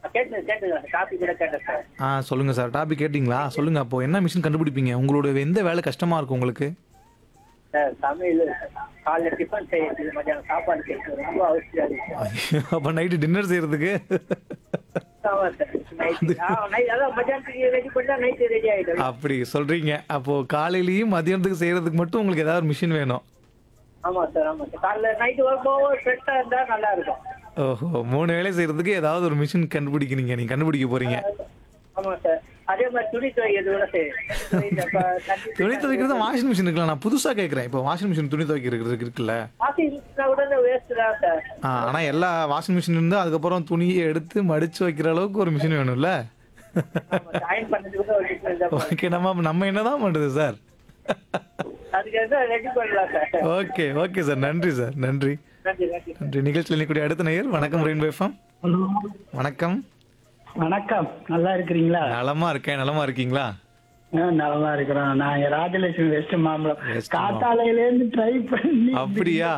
கேட்டது கேட்டது காப்பி கூட கேட்டேன் சார் ஆ சொல்லுங்க சார் டாபிக் கேட்டிங்களா சொல்லுங்க அப்போ என்ன மிஷின் கண்டுபிடிப்பீங்க உங்களோட எந்த வேலை கஷ்டமா இருக்கும் உங்களுக்கு சார் சமையல் காலைல டிஃபன் செய்யறது மத்தியானம் சாப்பாடு செய்யறது ரொம்ப அவசியம் இருக்கு அப்போ நைட்டு டின்னர் செய்யறதுக்கு ஆமா சார் நைட்டு நைட் அதான் மத்தியானத்துக்கு ரெடி பண்ணா நைட்டு ரெடி ஆயிடும் அப்படி சொல்றீங்க அப்போ காலையிலயும் மதியானத்துக்கு செய்யறதுக்கு மட்டும் உங்களுக்கு ஏதாவது ஒரு மிஷின் வேணும் ஆமா சார் ஆமா சார் காலைல நைட்டு வரும்போது ஃப்ரெஷ்ஷா இருந்தா நல்லா இருக்கும் ஓஹோ மூணு வேலை செய்யறதுக்கு ஏதாவது ஒரு மிஷின் கண்டுபிடிக்கிறீங்க நீங்க கண்டுபிடிக்க போறீங்க ஆமா சார் அதே மாதிரி துணி துவைக்கிறது கூட செய்யும் துணி துவைக்கிறது வாஷிங் மிஷின் இருக்கலாம் நான் புதுசா கேட்கறேன் இப்போ வாஷிங் மிஷின் துணி துவைக்கிறதுக்கு இருக்குல்ல வாஷிங் மிஷினா கூட வேஸ்ட் தான் சார் ஆ, ஆனா எல்லா வாஷிங் மிஷின் இருந்து அதுக்கப்புறம் துணியை எடுத்து மடிச்சு வைக்கிற அளவுக்கு ஒரு மிஷின் வேணும்ல அயன் பண்ணதுக்கு கூட ஒரு machine இருந்தா போதும். ஓகே நம்ம நம்ம என்னதான் பண்றது சார் அதுக்கு எதாவது ரெடி பண்ணலாம் சார் ஓகே ஓகே சார் நன்றி சார் நன்றி நன்றி நன்றி நன்றி நிகழ்ச்சியில் நிற்கக்கூடிய அடுத்த நேயர் வணக்கம் ரெயின்போ எஃப்எம் ஹலோ வணக்கம் வணக்கம் நல்லா இருக்கிறீங்களா நலமா இருக்கேன் நலமா இருக்கீங்களா ஆ, நலமா இருக்கிறோம் நான் ராஜலட்சுமி வெஸ்ட் மாம்பலம் West காத்தாலையில இருந்து ட்ரை பண்ணி அப்படியா?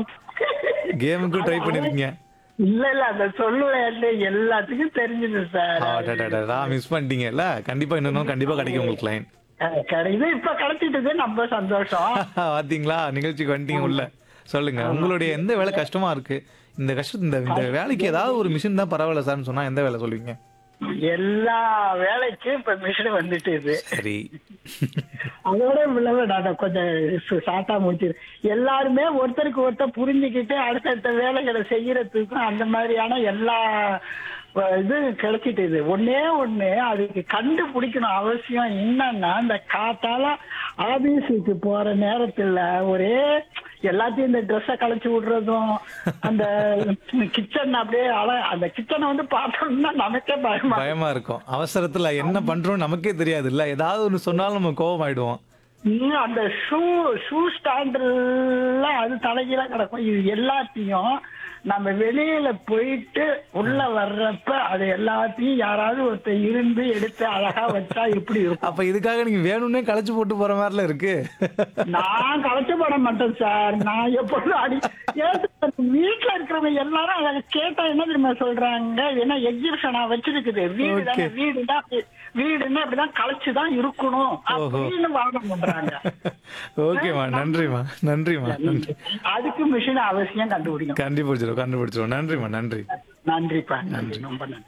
கேமுக்கும் ட்ரை பண்ணிருக்கீங்க இல்ல இல்ல அந்த சொல்லுவேன் எல்லாத்துக்கும் தெரிஞ்சது சார் மிஸ் பண்ணிட்டீங்கல்ல கண்டிப்பா இன்னும் கண்டிப்பா கிடைக்கும் உங்களுக்கு லைன் அஹ், கிடைக்குது இப்ப கிடைச்சிட்டது ரொம்ப சந்தோஷம் பாத்தீங்களா நிகழ்ச்சிக்கு வந்துட்டீங்க உள்ள சொல்லுங்க உங்களுடைய எந்த வேலை கஷ்டமா இருக்கு இந்த கஷ்டம் இந்த இந்த வேலைக்கு ஏதாவது ஒரு மிஷின் தான் பரவாயில்ல சார்னு சொன்னா எந்த வேலை சொல்லுவீங்க எல்லா வேலைக்கும் இப்ப மிஷின் வந்துட்டு இது சரி அதோட இவ்வளவு நான் கொஞ்சம் ஷார்ட்டா முடிச்சிரு எல்லாருமே ஒருத்தருக்கு ஒருத்தர் புரிஞ்சுக்கிட்டு அடுத்தடுத்த வேலைகளை செய்யறதுக்கும் அந்த மாதிரியான எல்லா அஹ், இது கிடைச்சிட்டு இது ஒண்ணே ஒண்ணு அதுக்கு கண்டுபிடிக்கணும் அவசியம் என்னன்னா இந்த காத்தால ஆபீஸுக்கு போற நேரத்துல ஒரே எல்லாத்தையும் இந்த ட்ரெஸ்ஸை களைச்சு விடுறதும் அந்த கிச்சன் அப்படியே அழ அந்த கிச்சனை வந்து பார்த்தோம்னா நமக்கே பயமா பயமா இருக்கும் அவசரத்துல என்ன பண்றோம் நமக்கே தெரியாது இல்ல ஏதாவது ஒண்ணு சொன்னாலும் நம்ம கோவம் ஆயிடுவோம் இன்னும் அந்த ஷூ ஷூ ஸ்டாண்டுல அது தலைகீழா கிடக்கும் இது எல்லாத்தையும் நம்ம வெளியில போயிட்டு உள்ள வர்றப்ப அது எல்லாத்தையும் யாராவது ஒருத்தர் இருந்து எடுத்து அழகா வச்சா எப்படி இருக்கும் அப்ப இதுக்காக நீங்க வேணும்னே களைச்சு போட்டு போற மாதிரில இருக்கு நான் கலைச்சப்பட மாட்டேன் சார் நான் எப்பொழுதும் அடி ஏன் சார், வீட்டுல இருக்கிறவங்க எல்லாரும் அதை கேட்டா என்ன தெரியுமா சொல்றாங்க ஏன்னா எக்ஸிபிஷனா வச்சிருக்குது வீடு தானே Okay. வீடுனா அப்படி- வீடுன்னா அப்படிதான் கலைச்சுதான் இருக்கணும் அப்படின்னு வாதம் பண்றாங்க ஓகேமா நன்றிமா நன்றிமா நன்றி அதுக்கு மிஷின் அவசியம் கண்டுபிடிக்கும் கண்டுபிடிச்சிரும் கண்டுபிடிச்சிரும் நன்றிமா நன்றி நன்றிப்பா நன்றி ரொம்ப நன்றி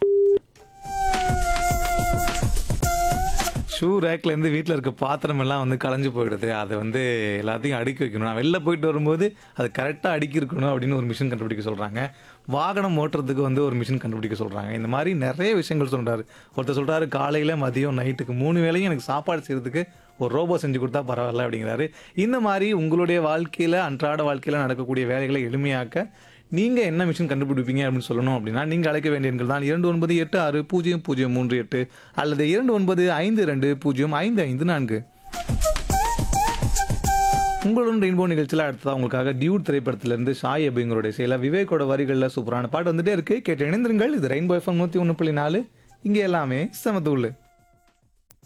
ஷூ ரேக்ல இருந்து வீட்டில் இருக்க பாத்திரம் எல்லாம் வந்து கலைஞ்சு போயிடுது அதை வந்து எல்லாத்தையும் அடுக்கி வைக்கணும் நான் வெளில போயிட்டு வரும்போது அது கரெக்டாக அடுக்கி இருக்கணும் அப்படின்னு ஒரு மிஷின் கண்டுபிடிக்க சொல்றாங்க வாகனம் ஓட்டுறதுக்கு வந்து ஒரு மிஷின் கண்டுபிடிக்க சொல்றாங்க இந்த மாதிரி நிறைய விஷயங்கள் சொல்றாரு ஒருத்தர் சொல்றாரு காலையில மதியம் நைட்டுக்கு மூணு வேளையும் எனக்கு சாப்பாடு செய்யறதுக்கு ஒரு ரோபோ செஞ்சு கொடுத்தா பரவாயில்ல அப்படிங்கிறாரு இந்த மாதிரி உங்களுடைய வாழ்க்கையில அன்றாட வாழ்க்கையில நடக்கக்கூடிய வேலைகளை எளிமையாக்க நீங்க என்ன மிஷின் கண்டுபிடிப்பீங்க அப்படின்னு சொல்லணும் அப்படின்னா நீங்க அழைக்க வேண்டிய எண்கள் தான் இரண்டு ஒன்பது எட்டு ஆறு பூஜ்ஜியம் பூஜ்ஜியம் மூன்று எட்டு அல்லது இரண்டு ஒன்பது ஐந்து ரெண்டு பூஜ்ஜியம் ஐந்து ஐந்து நான்கு உங்களுடன் ரெயின்போ நிகழ்ச்சியில் அடுத்ததா உங்களுக்காக டியூட் திரைப்படத்திலிருந்து ஷாய் அப்படிங்கிறோட இசையில விவேக்கோட வரிகளில் சூப்பரான பாட்டு வந்துட்டே இருக்கு கேட்டு இணைந்திருங்கள் இது ரெயின்போ எஃப்எம் நூற்றி ஒன்று புள்ளி நாலு இங்கே எல்லாமே சமத்துள்ளு